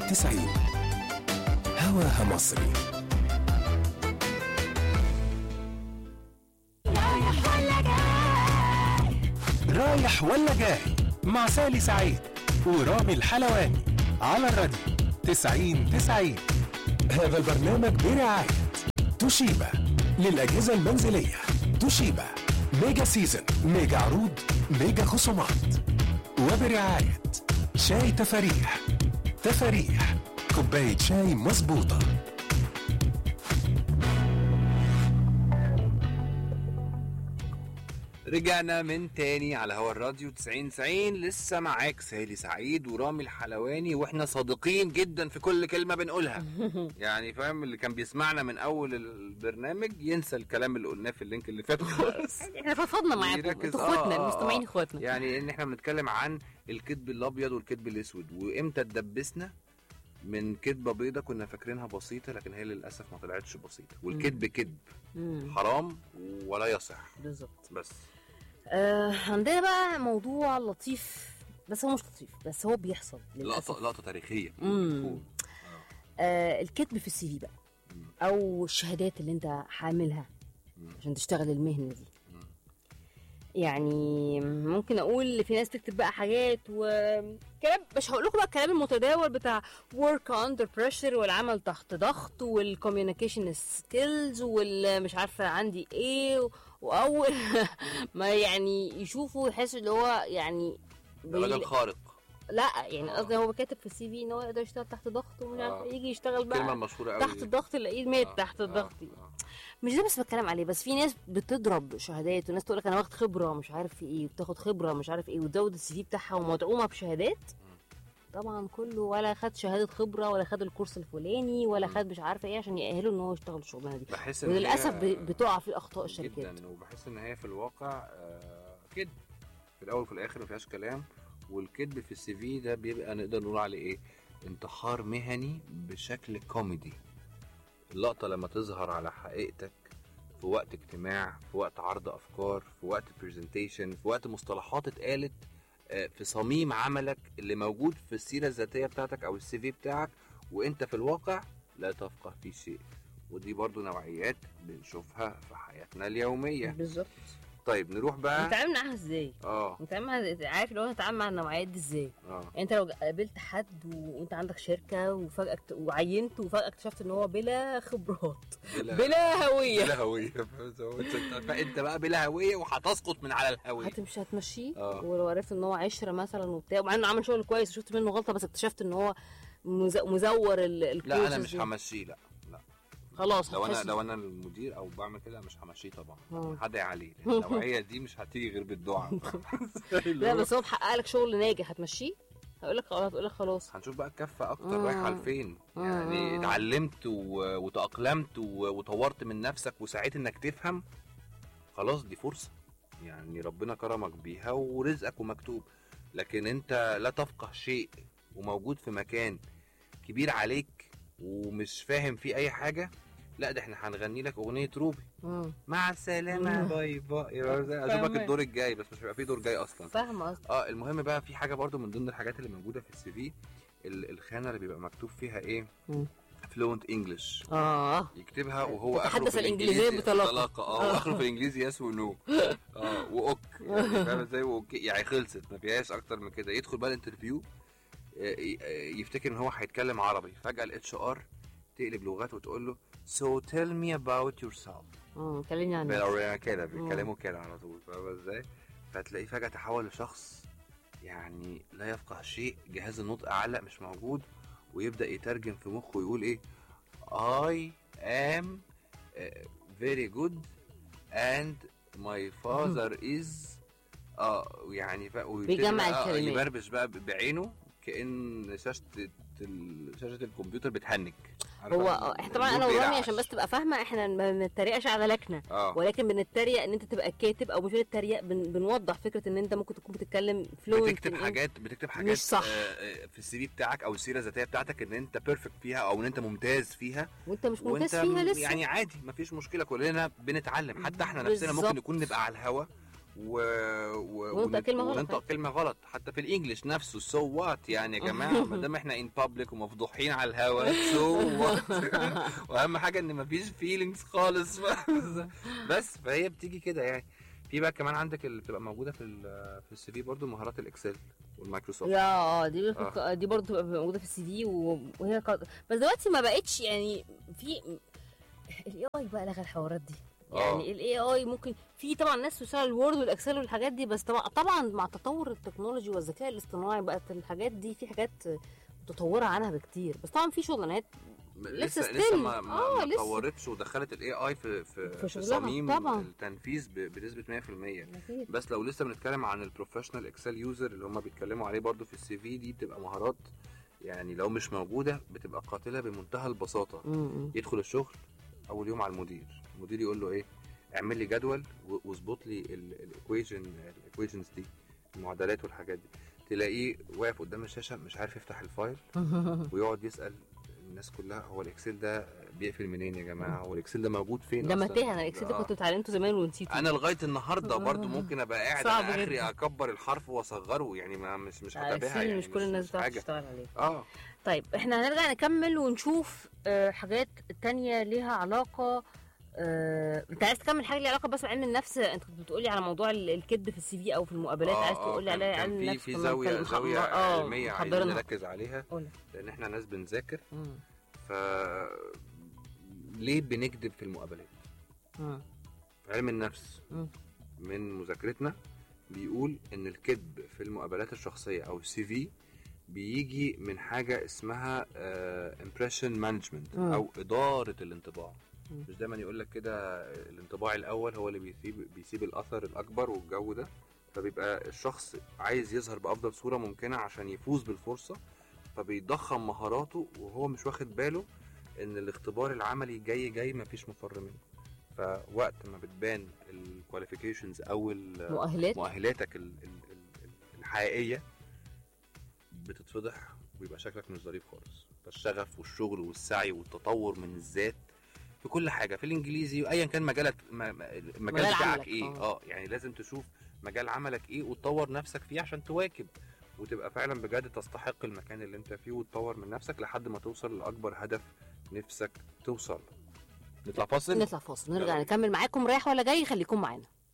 90 هواها مصري رايح ولا جاي مع سالي سعيد ورامي الحلواني على الراديو 90 90 هذا البرنامج برعاية توشيبا للأجهزة المنزلية توشيبا ميجا سيزن ميجا عروض ميجا خصومات وبرعاية شاي تفاريح تفاريح كوباية شاي مظبوطة رجعنا من تاني على هوا الراديو 90 90 لسه معاك سالي سعيد ورامي الحلواني واحنا صادقين جدا في كل كلمه بنقولها يعني فاهم اللي كان بيسمعنا من اول البرنامج ينسى الكلام اللي قلناه في اللينك اللي فات خالص احنا فضفضنا معاكم يركز- انتوا آه، اخواتنا آه، المستمعين آه. اخواتنا يعني ان احنا بنتكلم عن الكذب الابيض والكذب الاسود وامتى اتدبسنا من كذبه بيضه كنا فاكرينها بسيطه لكن هي للاسف ما طلعتش بسيطه والكذب كذب مم، حرام ولا يصح بالظبط بس آه عندنا بقى موضوع لطيف بس هو مش لطيف بس هو بيحصل للاسف لقطه لقطه تاريخيه مم. مفهوم. آه الكذب في السي في بقى مم. او الشهادات اللي انت حاملها مم. عشان تشتغل المهنه دي مم. يعني ممكن اقول في ناس تكتب بقى حاجات وكلام مش هقول لكم بقى الكلام المتداول بتاع work under pressure والعمل تحت ضغط والcommunication skills والمش عارفه عندي ايه واول ما يعني يشوفوا يحسوا اللي هو يعني ده راجل بي- خارق لا يعني آه. قصدي هو كاتب في السي في ان هو يقدر يشتغل تحت ضغط ومش عارف آه. يجي يشتغل الكلمه بقى المشهوره قوي تحت الضغط تلاقيه مات آه، تحت آه، الضغط آه. مش ده بس بتكلم عليه بس في ناس بتضرب شهادات وناس تقول لك انا واخد خبره مش عارف في ايه وبتاخد خبره مش عارف ايه وتزود السي في بتاعها ومدعومه بشهادات طبعا كله ولا خد شهاده خبره ولا خد الكورس الفلاني ولا خد مش عارفه ايه عشان يأهله ان هو يشتغل الشغلانه دي بحس ان وللاسف هي- ب- بتقع في اخطاء الشركات جدا وبحس ان هي في الواقع آه، كذب في الاول وفي الاخر ما فيهاش كلام والكذب في السي في ده بيبقى نقدر نقول عليه ايه انتحار مهني بشكل كوميدي اللقطه لما تظهر على حقيقتك في وقت اجتماع في وقت عرض افكار في وقت برزنتيشن في وقت مصطلحات اتقالت آه، في صميم عملك اللي موجود في السيره الذاتيه بتاعتك او السي في بتاعك وانت في الواقع لا تفقه في شيء ودي برضو نوعيات بنشوفها في حياتنا اليوميه بالظبط طيب نروح بقى نتعامل معاها ازاي؟ اه نتعامل مع- عارف اللي هو نتعامل مع النوعيات دي ازاي؟ اه يعني انت لو قابلت حد و- وانت عندك شركه وفجاه اكت... وعينته وفجاه اكتشفت ان هو بلا خبرات بلا هويه بلا هويه فانت بقى بلا هويه وهتسقط من على الهويه هتمشي هتمشيه اه. ولو عرفت ان هو عشره مثلا وبتاع ومع انه عمل شغل كويس وشفت منه غلطه بس اكتشفت ان هو مز... مزور ال... لا انا الكورسز مش دي. همشيه لا لا خلاص لو انا هتحس- لو انا المدير او بعمل كده مش همشيه طبعا اه. هدعي عليه لأن النوعيه دي مش هتيجي غير بالدعاء لا بس هو محقق لك شغل ناجح هتمشيه هقول لك خلاص هتقول لك خلاص هنشوف بقى الكفه اكتر اه. رايحه لفين يعني اه. اتعلمت و- وتاقلمت و- وطورت من نفسك وسعيت انك تفهم خلاص دي فرصه يعني ربنا كرمك بيها ورزقك ومكتوب لكن انت لا تفقه شيء وموجود في مكان كبير عليك ومش فاهم فيه اي حاجه لا ده احنا هنغني لك اغنيه روبي مم. مع السلامه مم. باي باي اشوفك فاهمة. الدور الجاي بس مش هيبقى فيه دور جاي اصلا فاهمه قصدي اه المهم بقى في حاجه برضو من ضمن الحاجات اللي موجوده في السي في ال- الخانه اللي بيبقى مكتوب فيها ايه مم. فلوينت انجلش اه يكتبها وهو تتحدث اخره في الإنجليزية الانجليزي بطلاقة. بطلاقه اه واخره في الانجليزي يس ونو اه واوك يعني فاهم ازاي واوكي يعني خلصت ما فيهاش اكتر من كده يدخل بقى الانترفيو آه، ي- آه، يفتكر ان هو هيتكلم عربي فجاه الاتش ار تقلب لغات وتقول له so tell me about yourself اه كلمني عن نفسك. بالعربية كده بيتكلموا كده على طول فاهم ازاي؟ فتلاقيه فجأة تحول لشخص يعني لا يفقه شيء جهاز النطق أعلى مش موجود ويبدأ يترجم في مخه ويقول إيه I am uh, very good and my father is اه يعني ف... ويبتدي بيجمع بقى- آه، الكلمات. يبربش بقى بعينه كأن شاشة ال- شاشة الكمبيوتر بتهنج عارفة هو آه، احنا طبعا انا النور ورامي بيرعش. عشان بس تبقى فاهمه احنا ما بنتريقش على لكنه اه ولكن بنتريق ان انت تبقى كاتب او مش بنتريق بن... بنوضح فكره ان انت ممكن تكون بتتكلم فلوينت بتكتب حاجات بتكتب حاجات مش صح. آه، آه، في السي في بتاعك او السيره الذاتيه بتاعتك ان انت بيرفكت فيها او ان انت ممتاز فيها وانت مش وانت ممتاز فيها لسه يعني عادي مفيش مشكله كلنا بنتعلم حتى احنا نفسنا بالظبط. ممكن نكون نبقى على الهوا و... و... وننطق كلمة غلط. وننطق كلمه غلط حتى في الانجليش نفسه سو وات يعني يا جماعه ما دام احنا ان بابليك ومفضوحين على الهواء سو وات واهم حاجه ان مفيش فيلينجز خالص بس فهي بتيجي كده يعني في بقى كمان عندك اللي بتبقى موجوده في ال في السي في برضه مهارات الاكسل والمايكروسوفت لا اه دي آه. دي برضه بتبقى موجوده في السي في و- وهي قد... بس دلوقتي ما بقتش يعني في الاي اي بقى لغى الحوارات دي آه. يعني الاي اي ممكن في طبعا ناس بتشتغل الوورد والاكسل والحاجات دي بس طبعا طبعا مع تطور التكنولوجي والذكاء الاصطناعي بقت الحاجات دي في حاجات متطوره عنها بكتير بس طبعا في شغلانات لسه لسه لسه still. ما ما, آه، ما لسه. طورتش ودخلت الاي اي في في, في في شغلها، صميم طبعا. التنفيذ ب- بنسبه 100% بس لو لسه بنتكلم عن البروفيشنال اكسل يوزر اللي هم بيتكلموا عليه برضو في السي في دي بتبقى مهارات يعني لو مش موجوده بتبقى قاتله بمنتهى البساطه م- يدخل الشغل اول يوم على المدير المدير يقول له ايه اعمل لي جدول و- واظبط لي الايكويشن الايكويشنز دي المعادلات والحاجات دي تلاقيه واقف قدام الشاشه مش عارف يفتح الفايل م. ويقعد يسال الناس كلها هو الاكسل ده بيقفل منين يا جماعه هو الاكسل ده موجود فين ده أصلاً؟ متاهه انا الاكسل ده آه. كنت اتعلمته زمان ونسيته انا لغايه النهارده برضو ممكن ابقى قاعد صعب على اخري جدا. اكبر الحرف واصغره يعني ما مش مش على هتابعها الإكسل يعني مش كل الناس بتعرف حاجه تشتغل عليه اه طيب احنا هنرجع نكمل ونشوف آه، حاجات تانية ليها علاقة آه، انت عايز تكمل حاجة ليها علاقة بس بعلم النفس انت كنت بتقولي على موضوع ال- الكذب في السي في او في المقابلات عايز تقولي كان- عليها كان علم في النفس في كنا زاويه كان- زاويه آه، علميه عايزين محضرينها. نركز عليها قولي. لان احنا ناس بنذاكر مم. ف ليه بنكذب في المقابلات مم. علم النفس مم. من مذاكرتنا بيقول ان الكذب في المقابلات الشخصيه او السي في بيجي من حاجه اسمها امبريشن مانجمنت مم. او اداره الانطباع مم. مش دايما يقول لك كده الانطباع الاول هو اللي بيسيب بيسيب الاثر الاكبر والجو ده فبيبقى الشخص عايز يظهر بافضل صوره ممكنه عشان يفوز بالفرصه فبيضخم مهاراته وهو مش واخد باله ان الاختبار العملي جاي جاي مفيش مفر منه فوقت ما بتبان الكواليفيكيشنز او ال- مؤهلات مؤهلاتك ال- ال- ال- الحقيقيه بتتفضح ويبقى شكلك مش ظريف خالص فالشغف والشغل والسعي والتطور من الذات في كل حاجه في الانجليزي وايا كان مجالك م- م- المجال مجال بتاعك عملك، ايه آه. اه يعني لازم تشوف مجال عملك ايه وتطور نفسك فيه عشان تواكب وتبقى فعلا بجد تستحق المكان اللي انت فيه وتطور من نفسك لحد ما توصل لاكبر هدف نفسك توصل له. نطلع فاصل نطلع فاصل نرجع يلا. نكمل معاكم رايح ولا جاي خليكم معانا